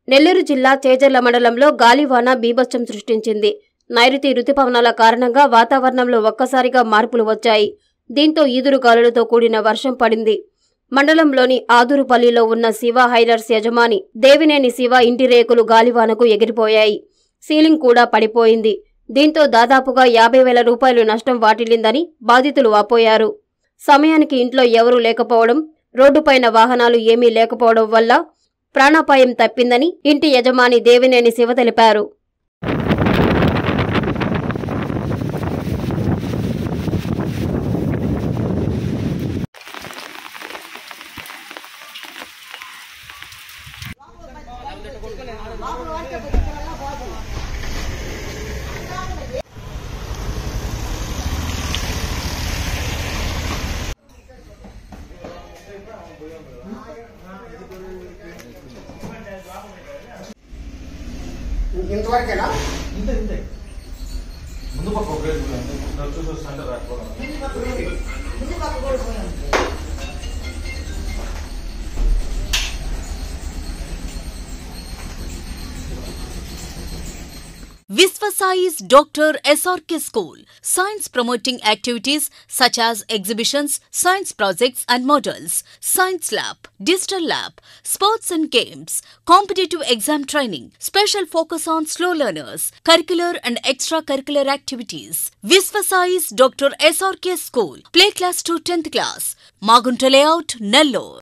నెల్లూరు జిల్లా చేజర్ల మండలంలో గాలివాన బీభత్సం సృష్టించింది నైరుతి రుతుపవనాల కారణంగా వాతావరణంలో ఒక్కసారిగా మార్పులు వచ్చాయి దీంతో ఈదురు గాలులతో కూడిన వర్షం పడింది మండలంలోని ఆదూరుపల్లిలో ఉన్న శివ హైలర్స్ యజమాని దేవినేని శివ ఇంటి రేకులు గాలివానకు ఎగిరిపోయాయి సీలింగ్ కూడా పడిపోయింది దీంతో దాదాపుగా యాభై వేల రూపాయలు నష్టం వాటిల్లిందని బాధితులు వాపోయారు సమయానికి ఇంట్లో ఎవరూ లేకపోవడం రోడ్డుపైన వాహనాలు ఏమీ లేకపోవడం వల్ల ప్రాణాపాయం తప్పిందని ఇంటి యజమాని దేవినేని శివ తెలిపారు ఇంతవరకేనా ఇంతే ఇంతే ముందు పక్క ఒక రేపు నాకు చూసి వస్తుంటే రాకపోవడం Visvasai's Dr. SRK School. Science promoting activities such as exhibitions, science projects and models, science lab, digital lab, sports and games, competitive exam training, special focus on slow learners, curricular and extracurricular activities. Visvasai's Dr. SRK School. Play class to 10th class. Magunta layout, Nellore.